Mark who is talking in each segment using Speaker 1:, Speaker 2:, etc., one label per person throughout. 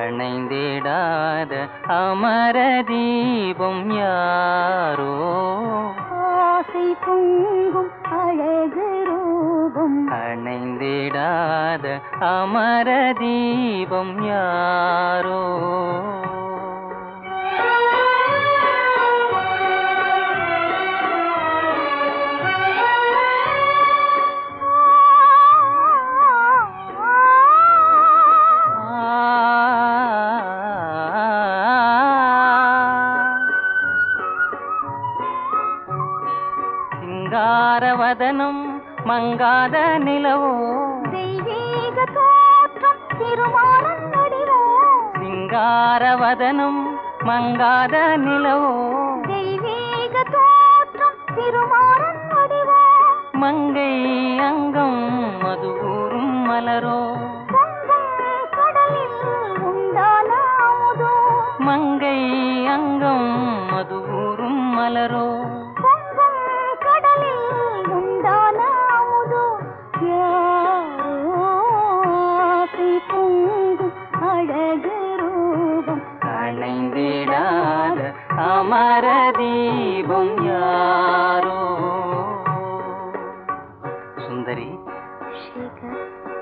Speaker 1: அணைந்திடாத அமர தீபம் யாரோ
Speaker 2: ஆசை பொங்கும் அழகு ரூபம்
Speaker 1: அணைந்திடாத அமர தீபம் யாரோ சிங்காரவதனம் மங்காத நிலவோ
Speaker 2: தெய்வீக தோற்றம் திருமாறன் நடிவோ
Speaker 1: சிங்காரவதனம் மங்காத நிலவோ
Speaker 2: தெய்வீக தோற்றம் திருமாறன் நடிவோ
Speaker 1: மங்கை அங்கம் மதுவூரும் மலரோ
Speaker 2: பொங்கும் கடலில் உண்டான அமுதோ
Speaker 1: மங்கை அங்கம் மதுவூரும் மலரோ
Speaker 2: பொங்கும் கடலில் உண்டான அமுதோ யாரோ ஆசை பொங்கும் அழகு ரூபம்
Speaker 1: அணைந்திடாத அமர தீபம் யாரோ சுந்தரி
Speaker 2: சேகர்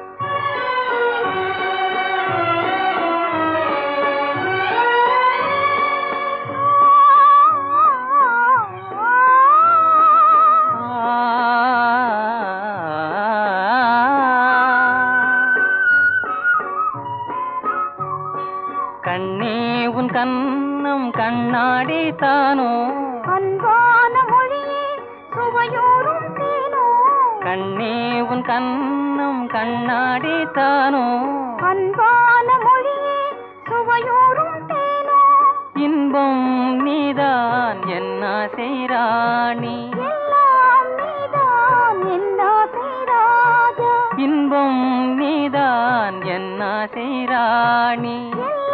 Speaker 1: கண்ணே உன் கண்ணம் கண்ணாடி தானோ
Speaker 2: அன்பான மொழியே சுவையோரும் தேனோ
Speaker 1: கண்ணே உன் கண்ணம் கண்ணாடி தானோ
Speaker 2: அன்பான மொழியே சுவையோரும் தேனோ
Speaker 1: இன்பம் நீதான் என்ன செய்ராணி
Speaker 2: எல்லாம் நீதான் என்ன செய்ராஜா
Speaker 1: இன்பம் நீதான் என்ன செய்ராணி
Speaker 2: எல்லாம்